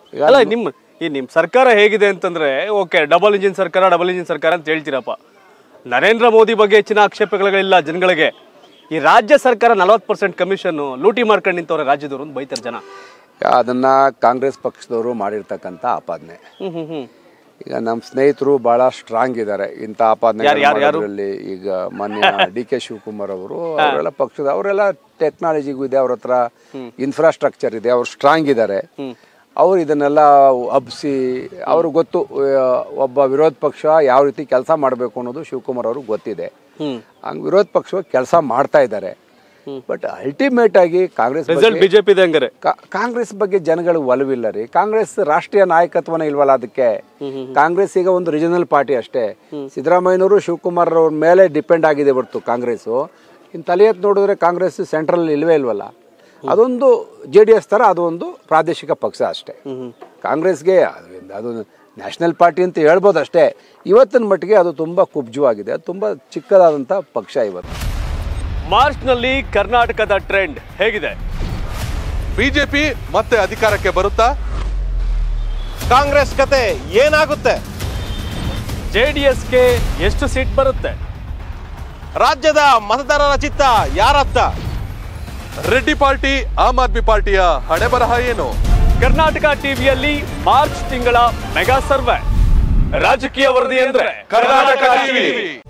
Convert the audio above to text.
ಅಲ್ಲ ನಿಮ್ಮ ಈ ನಿಮ್ಮ ಸರ್ಕಾರ ಹೇಗಿದೆ ಅಂತಂದ್ರೆ ಓಕೆ ಡಬಲ್ ಇಂಜಿನ್ ಸರ್ಕಾರ ಡಬಲ್ ಇಂಜಿನ್ ಸರ್ಕಾರ ಅಂತ ಹೇಳ್ತೀರಪ್ಪ ನರೇಂದ್ರ ಮೋದಿ ಬಗ್ಗೆ ಹೆಚ್ಚಿನ ಆಕ್ಷೇಪಗಳಿಲ್ಲ ಜನಗಳಿಗೆ ಈ ರಾಜ್ಯ ಸರ್ಕಾರ ನಲವತ್ತು ಪರ್ಸೆಂಟ್ ಕಮಿಷನ್ ಲೂಟಿ ಮಾಡ್ಕೊಂಡು ನಿಂತವ್ರೆ ರಾಜ್ಯದವರು ಅಂತ ಬೈತಾರೆ ಜನ ಅದನ್ನ ಕಾಂಗ್ರೆಸ್ ಪಕ್ಷದವರು ಮಾಡಿರ್ತಕ್ಕಂಥ ಆಪಾದನೆ ಹ್ಮ್ ಹ್ಮ್ ಹ್ಮ್ ಈಗ ನಮ್ಮ ಸ್ನೇಹಿತರು ಬಹಳ ಸ್ಟ್ರಾಂಗ್ ಇದ್ದಾರೆ ಇಂಥ ಆಪಾದನೆ ಯಾರು- ಯಾರು- ಯಾರು? ಈಗ ಮಾನ್ಯ ಡಿ ಕೆ ಶಿವಕುಮಾರ್ ಅವರು ಅವರೆಲ್ಲ ಪಕ್ಷದ ಅವರೆಲ್ಲ ಟೆಕ್ನಾಲಜಿಗೂ ಇದೆ ಅವ್ರ ಹತ್ರ ಇನ್ಫ್ರಾಸ್ಟ್ರಕ್ಚರ್ ಇದೆ ಅವ್ರು ಸ್ಟ್ರಾಂಗ್ ಇದ್ದಾರೆ ಅವ್ರು ಇದನ್ನೆಲ್ಲ ಹಬ್ಸಿ ಅವ್ರಿಗೆ ಗೊತ್ತು ಆ, ಒಬ್ಬ ವಿರೋಧ ಪಕ್ಷ ಯಾವ ರೀತಿ ಕೆಲಸ ಮಾಡಬೇಕು ಅನ್ನೋದು ಶಿವಕುಮಾರ್ ಅವ್ರಿಗೆ ಗೊತ್ತಿದೆ ಹಂಗೆ ವಿರೋಧ ಪಕ್ಷ ಕೆಲಸ ಮಾಡ್ತಾ ಇದ್ದಾರೆ ಬಟ್ ಅಲ್ಟಿಮೇಟ್ ಆಗಿ ಕಾಂಗ್ರೆಸ್ ಬಗ್ಗೆ- ರಿಸಲ್ಟ್ ಬಿಜೆಪಿ ಇದೆ ಹಂಗಾರೆ ಕಾ- ಕಾಂಗ್ರೆಸ್ ಬಗ್ಗೆ ಜನಗಳು ಒಲವಿಲ್ಲ ರೀ ಕಾಂಗ್ರೆಸ್ ರಾಷ್ಟ್ರೀಯ ನಾಯಕತ್ವನೇ ಇಲ್ವಲ್ಲ ಅದಕ್ಕೆ ಕಾಂಗ್ರೆಸ್ ಈಗ ಒಂದು ರಿಜನಲ್ ಪಾರ್ಟಿ ಅಷ್ಟೇ ಸಿದ್ದರಾಮಯ್ಯನವರು ಶಿವಕುಮಾರ್ ಅವ್ರ ಮೇಲೆ ಡಿಪೆಂಡ್ ಆಗಿದೆ ಹೊರತು ಕಾಂಗ್ರೆಸ್ಸು ಇನ್ನು ತಲೆ ಎತ್ತಿ ನೋಡಿದ್ರೆ ಕಾಂಗ್ರೆಸ್ ಸೆಂಟ್ರಲ್ ಇಲ್ವೇ ಇಲ್ವಲ್ಲ ಅದೊಂದು ಜೆ ಡಿ ಎಸ್ ಥರ ಅದೊಂದು ಪ್ರಾದೇಶಿಕ ಪಕ್ಷ ಅಷ್ಟೇ ಕಾಂಗ್ರೆಸ್ಗೆ ಅದು- ಅದು ನ್ಯಾಷನಲ್ ಪಾರ್ಟಿ ಅಂತ ಹೇಳ್ಬೋದು ಅಷ್ಟೇ ಇವತ್ತಿನ ಮಟ್ಟಿಗೆ ಅದು ತುಂಬ ಕುಬ್ಜವಾಗಿದೆ ಅದು ತುಂಬ ಚಿಕ್ಕದಾದಂಥ ಪಕ್ಷ ಇವತ್ತು ಮಾರ್ಚ್ನಲ್ಲಿ ಕರ್ನಾಟಕದ ಟ್ರೆಂಡ್ ಹೇಗಿದೆ ಬಿಜೆಪಿ ಮತ್ತೆ ಅಧಿಕಾರಕ್ಕೆ ಬರುತ್ತಾ ಕಾಂಗ್ರೆಸ್ ಕತೆ ಏನಾಗುತ್ತೆ ಜೆ ಡಿ ಎಸ್ಗೆ ಎಷ್ಟು ಸೀಟ್ ಬರುತ್ತೆ ರಾಜ್ಯದ ಮತದಾರರ ಚಿತ್ತ ಯಾರತ್ತ ರೆಡ್ಡಿ ಪಾರ್ಟಿ ಆಮ್ ಆದ್ಮಿ ಪಾರ್ಟಿಯ ಹಣೆ ಬರಹ ಏನು ಕರ್ನಾಟಕ ಟಿವಿಯಲ್ಲಿ ಮಾರ್ಚ್ ತಿಂಗಳ ಮೆಗಾ ಸರ್ವೆ ರಾಜಕೀಯ ವರದಿ ಅಂದ್ರೆ ಕರ್ನಾಟಕ ಟಿವಿ